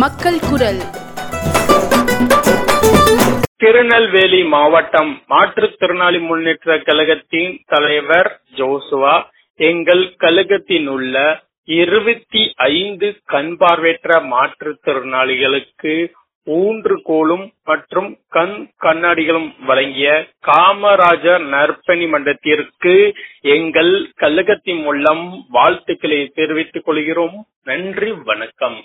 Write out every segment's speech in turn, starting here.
மக்கள் குரல் திருநெல்வேலி மாவட்டம் மாற்றுத்திறனாளி முன்னேற்ற கழகத்தின் தலைவர் ஜோசுவா எங்கள் கழகத்தில் உள்ள இருபத்தி ஐந்து கண் பார்வையற்ற மாற்றுத்திறனாளிகளுக்கு ஊன்றுகோலும் மற்றும் கண் கண்ணாடிகளும் வழங்கிய காமராஜர் நற்பணி மன்றத்திற்கு எங்கள் கழகத்தின் மூலம் வாழ்த்துக்களை தெரிவித்துக் கொள்கிறோம் நன்றி வணக்கம்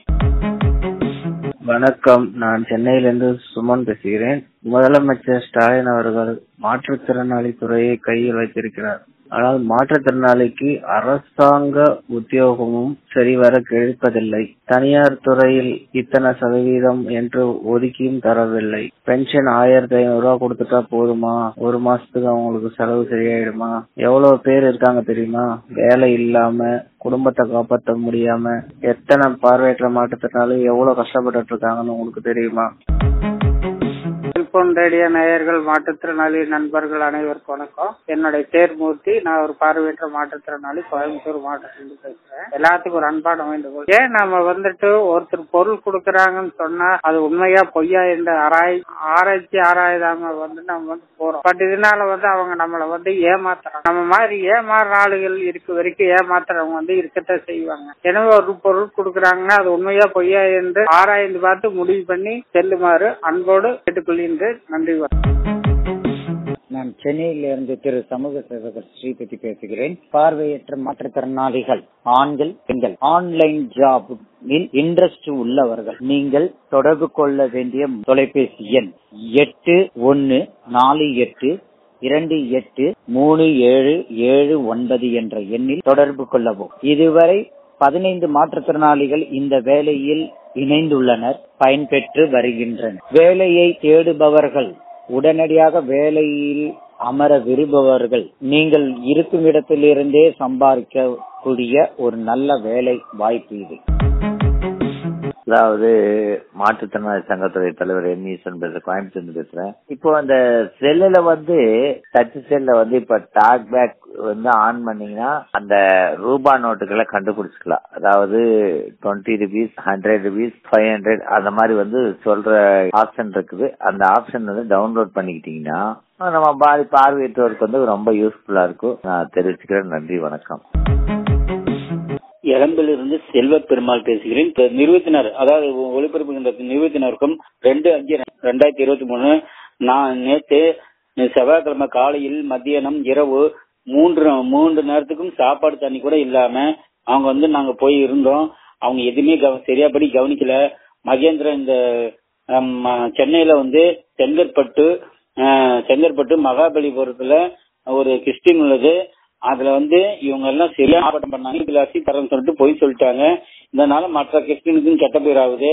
வணக்கம் நான் சென்னையிலிருந்து சுமன் பேசுகிறேன் முதலமைச்சர் ஸ்டாலின் அவர்கள் மாற்றுத்திறனாளி துறையை கையில் வைத்திருக்கிறார் ஆனால் மாற்றுத்திறனாளிக்கு அரசாங்க உத்தியோகமும் சரிவர கிடைப்பதில்லை தனியார் துறையில் இத்தனை சதவீதம் என்று ஒதுக்கியும் தரவில்லை பென்ஷன் ஆயிரத்தி ஐநூறு ரூபா கொடுத்துட்டா போதுமா ஒரு மாசத்துக்கு அவங்களுக்கு செலவு சரியாயிடுமா எவ்வளவு பேர் இருக்காங்க தெரியுமா வேலை இல்லாம குடும்பத்தை காப்பாற்ற முடியாம எத்தனை பார்வையற்ற மாற்றுத்திறனாளி எவ்வளவு கஷ்டப்பட்டு இருக்காங்கன்னு உங்களுக்கு தெரியுமா செல்போன் ரேடியோ நேயர்கள் மாற்றுத்திறனாளி நண்பர்கள் அனைவருக்கும் வணக்கம் என்னுடைய தேர்மூர்த்தி நான் ஒரு பார்வையற்ற மாற்றுத்திறனாளி கோயம்புத்தூர் மாவட்டத்திலிருந்து பேசுறேன் எல்லாத்துக்கும் ஒரு அன்பான வேண்டுகோள் ஏன் நம்ம வந்துட்டு ஒருத்தர் பொருள் கொடுக்கறாங்கன்னு சொன்னா அது உண்மையா பொய்யா என்று ஆராய் ஆராய்ச்சி ஆராய்தாம வந்து நம்ம வந்து போறோம் பட் இதனால வந்து அவங்க நம்மள வந்து ஏமாத்துறாங்க நம்ம மாதிரி ஏமாறுற ஆளுகள் இருக்க வரைக்கும் ஏமாத்துறவங்க வந்து இருக்கத்தான் செய்வாங்க எனவே ஒரு பொருள் கொடுக்கறாங்கன்னா அது உண்மையா பொய்யா என்று ஆராய்ந்து பார்த்து முடிவு பண்ணி செல்லுமாறு அன்போடு கேட்டுக்கொள்கின்றேன் நன்றி வணக்கம். நான் சென்னையிலிருந்து திரு சமூக சேவகர் ஸ்ரீபதி பேசுகிறேன் பார்வையற்ற மாற்றுத்திறனாளிகள் ஆண்கள் பெண்கள் ஆன்லைன் ஜாப் இன்ட்ரெஸ்ட் உள்ளவர்கள் நீங்கள் தொடர்பு கொள்ள வேண்டிய தொலைபேசி எண் எட்டு ஒன்னு நாலு எட்டு இரண்டு எட்டு மூணு ஏழு ஏழு ஒன்பது என்ற எண்ணில் தொடர்பு கொள்ளவும் இதுவரை பதினைந்து மாற்றுத்திறனாளிகள் இந்த வேலையில் இணைந்துள்ளனர் பயன்பெற்று வருகின்றனர் வேலையை தேடுபவர்கள் உடனடியாக வேலையில் அமர விரும்புபவர்கள் நீங்கள் இருக்கும் இடத்திலிருந்தே சம்பாதிக்கக்கூடிய ஒரு நல்ல வேலை வாய்ப்பு இது அதாவது மாற்றுத்திறனாளி சங்கத்துறை தலைவர் என் ஈஸ்வரன் பேசுறேன் கோயம்புத்தூர் பேசுறேன் இப்போ அந்த செல்லுல வந்து டச் செல்ல வந்து இப்ப டாக் பேக் வந்து ஆன் பண்ணீங்கன்னா அந்த ரூபா நோட்டுகளை கண்டுபிடிச்சிக்கலாம் அதாவது twenty rupees hundred rupees five hundred அந்த மாதிரி வந்து சொல்ற ஆப்ஷன் இருக்குது அந்த ஆப்ஷன் வந்து டவுன்லோட் பண்ணிக்கிட்டீங்கன்னா நம்ம பாதி பார்வையற்றோருக்கு வந்து ரொம்ப யூஸ்ஃபுல்லா இருக்கும் நான் தெரிவிச்சுக்கிறேன் நன்றி வணக்கம் இளம்பிலிருந்து செல்வ பெருமாள் பேசுகிறேன் இப்ப நிறுவத்தினர் அதாவது ஒளிபரப்புகின்ற நிறுவத்தினருக்கும் ரெண்டு அஞ்சு ரெண்டாயிரத்தி இருபத்தி மூணு நான் நேற்று செவ்வாய்க்கிழமை காலையில் மத்தியானம் இரவு மூன்று மூன்று நேரத்துக்கும் சாப்பாடு தண்ணி கூட இல்லாம அவங்க வந்து நாங்க போய் இருந்தோம் அவங்க எதுவுமே கவ- சரியாபடி கவனிக்கல மகேந்திரன் இந்த ஹம், சென்னையில வந்து செங்கற்பட்டு அஹ், செங்கற்பட்டு மகாபலிபுரத்துல ஒரு கிறிஸ்டின் உள்ளது அதுல வந்து இவங்க எல்லாம் சரியா ஆபட்டம் பண்ணாங்க இதுல அரிசி தரேன்னு சொல்லிட்டு போய் சொல்லிட்டாங்க இதனால மற்ற கிறிஸ்டினுக்கும் கெட்ட பேர் ஆகுது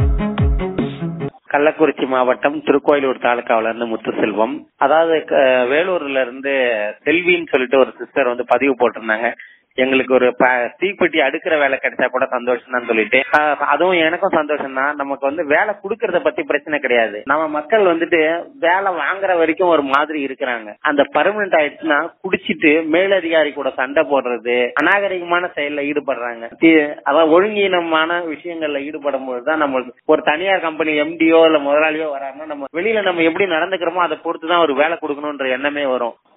கள்ளக்குறிச்சி மாவட்டம் திருக்கோயிலூர் தாலுக்காவில இருந்து முத்துசெல்வம் அதாவது க- வேலூர்ல இருந்து செல்வின்னு சொல்லிட்டு ஒரு சிஸ்டர் வந்து பதிவு போட்டிருந்தாங்க எங்களுக்கு ஒரு ப- தீப்பெட்டி அடுக்கிற வேலை கிடைச்சா கூட சந்தோஷம் தான் சொல்லிட்டு ஆஹ் அதுவும் எனக்கும் சந்தோஷம் தான் நமக்கு வந்து வேலை கொடுக்கறத பத்தி பிரச்சனை கிடையாது நம்ம மக்கள் வந்துட்டு வேலை வாங்குற வரைக்கும் ஒரு மாதிரி இருக்கிறாங்க அந்த பர்மனன்ட் ஆயிடுச்சுன்னா குடிச்சிட்டு மேலதிகாரி கூட சண்டை போடுறது அநாகரிகமான செயல்ல ஈடுபடுறாங்க தி- அதான் ஒழுங்கீனமான விஷயங்கள்ல ஈடுபடும் போதுதான் நம்மளுக்கு ஒரு தனியார் கம்பெனி எம்டியோ இல்ல முதலாளியோ வராங்கன்னா நம்ம வெளியில நம்ம எப்படி நடந்துக்கிறோமோ அதை பொறுத்து தான் ஒரு வேலை கொடுக்கணும்ன்ற எண்ணமே வரும்